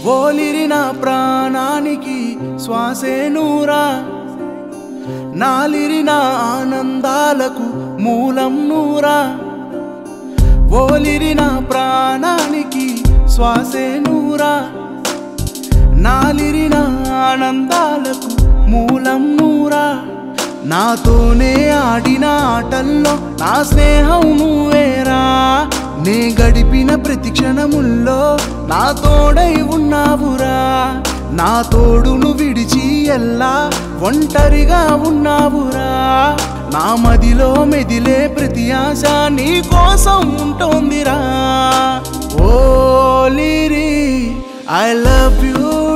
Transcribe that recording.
ఓలిరి నా ప్రాణానికి శ్వాసే నూరా నాలిరి నా ఆనందాలకు మూలం నూరా ఓలిరి నా ప్రాణానికి శ్వాసే నూరా నాలిరి నా ఆనందాలకు మూలం నూరా నాతోనే ఆడిన ఆటల్లో నా స్నేహం నువ్వేరా నే గడిపిన ప్రతి క్షణముల్లో నా తోడై ఉన్నావురా నా తోడును విడిచి ఎల్లా ఒంటరిగా ఉన్నావురా నా మదిలో మెదిలే ప్రతి ఆశ నీ కోసం ఉంటోందిరా ఓ లిరి ఐ లవ్ యూ